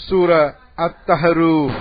சூர அத்தஹரூஃப்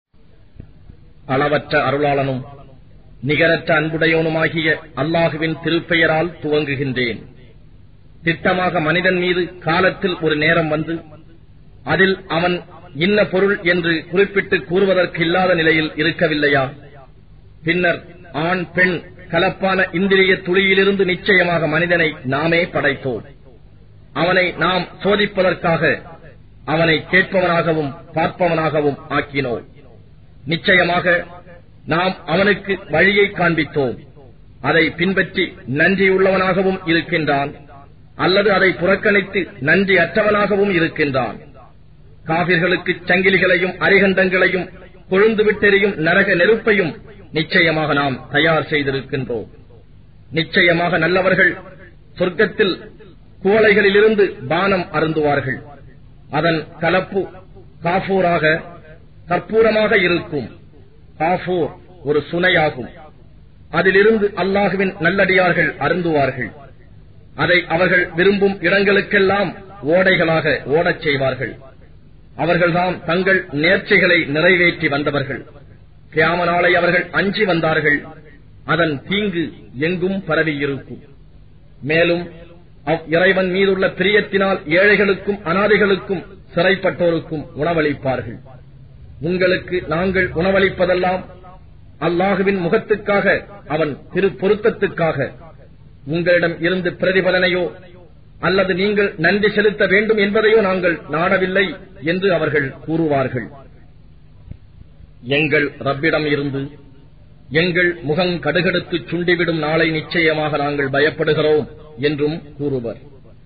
அளவற்ற அருளாளனும் நிகரற்ற அன்புடையவனுமாகிய அல்லாஹுவின் திருப்பெயரால் துவங்குகின்றேன் திட்டமாக மனிதன் மீது காலத்தில் ஒரு நேரம் வந்து அதில் அவன் இன்ன பொருள் என்று குறிப்பிட்டு கூறுவதற்கு இல்லாத நிலையில் இருக்கவில்லையா பின்னர் ஆண் பெண் கலப்பான இந்திரிய துளியிலிருந்து நிச்சயமாக மனிதனை நாமே படைத்தோம் அவனை நாம் சோதிப்பதற்காக அவனை கேட்பவனாகவும் பார்ப்பவனாகவும் ஆக்கினோம் நிச்சயமாக நாம் அவனுக்கு வழியை காண்பித்தோம் அதை பின்பற்றி நன்றியுள்ளவனாகவும் இருக்கின்றான் அல்லது அதை புறக்கணித்து நன்றி அற்றவனாகவும் இருக்கின்றான் காவிர்களுக்கு சங்கிலிகளையும் அரிகண்டங்களையும் கொழுந்து விட்டெறியும் நரக நெருப்பையும் நிச்சயமாக நாம் தயார் செய்திருக்கின்றோம் நிச்சயமாக நல்லவர்கள் சொர்க்கத்தில் குவளைகளிலிருந்து பானம் அருந்துவார்கள் அதன் கலப்பு காஃபூராக கற்பூரமாக இருக்கும் காஃபூர் ஒரு சுனையாகும் அதிலிருந்து அல்லாஹுவின் நல்லடியார்கள் அருந்துவார்கள் அதை அவர்கள் விரும்பும் இடங்களுக்கெல்லாம் ஓடைகளாக ஓடச் செய்வார்கள் அவர்கள்தாம் தங்கள் நேர்ச்சைகளை நிறைவேற்றி வந்தவர்கள் கியாம நாளை அவர்கள் அஞ்சி வந்தார்கள் அதன் தீங்கு எங்கும் பரவியிருக்கும் மேலும் அவ் இறைவன் மீதுள்ள பிரியத்தினால் ஏழைகளுக்கும் அனாதைகளுக்கும் சிறைப்பட்டோருக்கும் உணவளிப்பார்கள் உங்களுக்கு நாங்கள் உணவளிப்பதெல்லாம் அல்லாஹுவின் முகத்துக்காக அவன் திரு பொருத்தத்துக்காக உங்களிடம் இருந்து பிரதிபலனையோ அல்லது நீங்கள் நன்றி செலுத்த வேண்டும் என்பதையோ நாங்கள் நாடவில்லை என்று அவர்கள் கூறுவார்கள் எங்கள் ரப்பிடம் இருந்து எங்கள் முகம் கடுகடுத்து சுண்டிவிடும் நாளை நிச்சயமாக நாங்கள் பயப்படுகிறோம் என்றும் கூறுவர்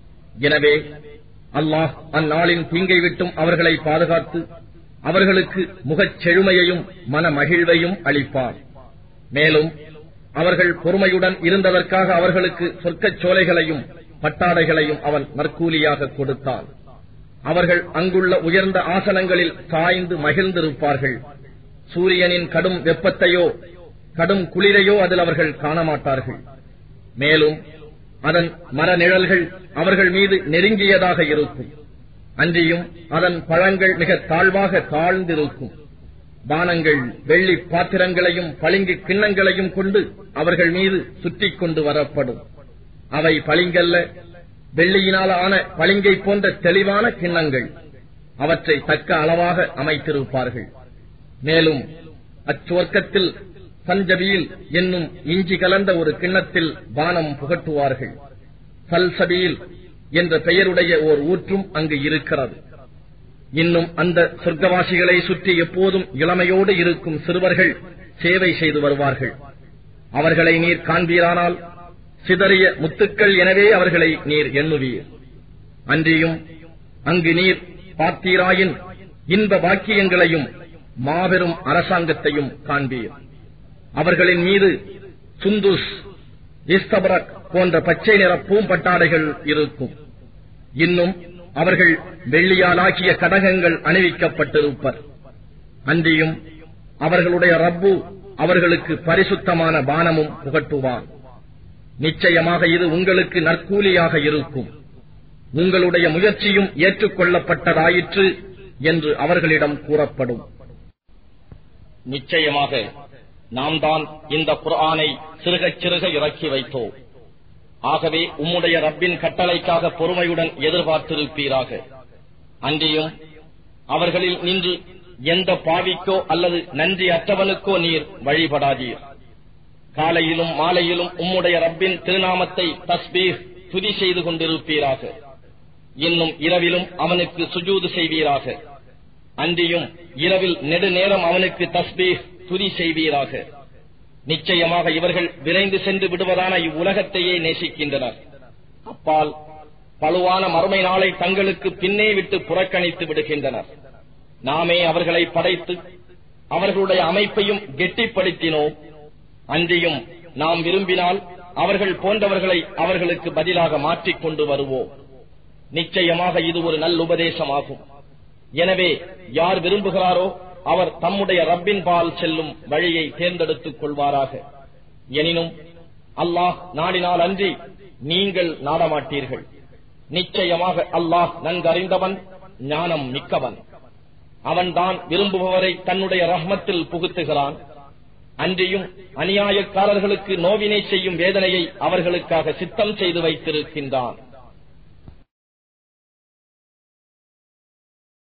எனவே அல்லாஹ் அந்நாளின் தீங்கை விட்டும் அவர்களை பாதுகாத்து அவர்களுக்கு முகச் செழுமையையும் மன மகிழ்வையும் அளிப்பார் மேலும் அவர்கள் பொறுமையுடன் இருந்ததற்காக அவர்களுக்கு சொர்க்கச் சோலைகளையும் பட்டாடைகளையும் அவன் நற்கூலியாக கொடுத்தான் அவர்கள் அங்குள்ள உயர்ந்த ஆசனங்களில் சாய்ந்து மகிழ்ந்திருப்பார்கள் சூரியனின் கடும் வெப்பத்தையோ கடும் குளிரையோ அதில் அவர்கள் காணமாட்டார்கள் மேலும் அதன் மர நிழல்கள் அவர்கள் மீது நெருங்கியதாக இருக்கும் அன்றியும் அதன் பழங்கள் மிக தாழ்வாக தாழ்ந்திருக்கும் பானங்கள் வெள்ளி பாத்திரங்களையும் பளிங்கு கிண்ணங்களையும் கொண்டு அவர்கள் மீது சுற்றிக் கொண்டு வரப்படும் அவை பளிங்கல்ல வெள்ளியினால் ஆன பளிங்கை போன்ற தெளிவான கிண்ணங்கள் அவற்றை தக்க அளவாக அமைத்திருப்பார்கள் மேலும் அச்சுவர்க்கத்தில் சஞ்சபியில் என்னும் இஞ்சி கலந்த ஒரு கிண்ணத்தில் பானம் புகட்டுவார்கள் சல்சபியில் என்ற பெயருடைய ஓர் ஊற்றும் அங்கு இருக்கிறது இன்னும் அந்த சொர்க்கவாசிகளை சுற்றி எப்போதும் இளமையோடு இருக்கும் சிறுவர்கள் சேவை செய்து வருவார்கள் அவர்களை நீர் காண்பீரானால் சிதறிய முத்துக்கள் எனவே அவர்களை நீர் எண்ணுவீர் அன்றியும் அங்கு நீர் பார்த்தீராயின் இன்ப பாக்கியங்களையும் மாபெரும் அரசாங்கத்தையும் காண்பீர் அவர்களின் மீது சுந்துஸ் இஸ்தபரக் போன்ற பச்சை நிற பூம்பட்டாடைகள் இருக்கும் இன்னும் அவர்கள் வெள்ளியாலாக்கிய கடகங்கள் அணிவிக்கப்பட்டிருப்பர் அன்றியும் அவர்களுடைய ரப்பு அவர்களுக்கு பரிசுத்தமான பானமும் புகட்டுவான் நிச்சயமாக இது உங்களுக்கு நற்கூலியாக இருக்கும் உங்களுடைய முயற்சியும் ஏற்றுக்கொள்ளப்பட்டதாயிற்று என்று அவர்களிடம் கூறப்படும் நிச்சயமாக நாம் தான் இந்த குர்ஆனை சிறுகச் சிறுக இறக்கி வைத்தோம் ஆகவே உம்முடைய ரப்பின் கட்டளைக்காக பொறுமையுடன் எதிர்பார்த்திருப்பீராக அன்றியும் அவர்களில் நின்று எந்த பாவிக்கோ அல்லது நன்றி அற்றவனுக்கோ நீர் வழிபடாதீர் காலையிலும் மாலையிலும் உம்முடைய ரப்பின் திருநாமத்தை தஸ்பீர் துதி செய்து கொண்டிருப்பீராக இன்னும் இரவிலும் அவனுக்கு சுஜூது செய்வீராக அன்றியும் இரவில் நெடுநேரம் அவனுக்கு தஸ்பீர் துதி செய்வீராக நிச்சயமாக இவர்கள் விரைந்து சென்று விடுவதான இவ்வுலகத்தையே நேசிக்கின்றனர் அப்பால் பழுவான மறுமை நாளை தங்களுக்கு பின்னே விட்டு புறக்கணித்து விடுகின்றனர் நாமே அவர்களை படைத்து அவர்களுடைய அமைப்பையும் கெட்டிப்படுத்தினோம் அன்றியும் நாம் விரும்பினால் அவர்கள் போன்றவர்களை அவர்களுக்கு பதிலாக மாற்றிக் கொண்டு வருவோம் நிச்சயமாக இது ஒரு நல்லுபதேசமாகும் எனவே யார் விரும்புகிறாரோ அவர் தம்முடைய ரப்பின் பால் செல்லும் வழியை தேர்ந்தெடுத்துக் கொள்வாராக எனினும் அல்லாஹ் நாடினால் அன்றி நீங்கள் நாடமாட்டீர்கள் நிச்சயமாக அல்லாஹ் நன்கறிந்தவன் ஞானம் மிக்கவன் அவன்தான் விரும்புபவரை தன்னுடைய ரஹ்மத்தில் புகுத்துகிறான் அன்றியும் அநியாயக்காரர்களுக்கு நோவினை செய்யும் வேதனையை அவர்களுக்காக சித்தம் செய்து வைத்திருக்கின்றான்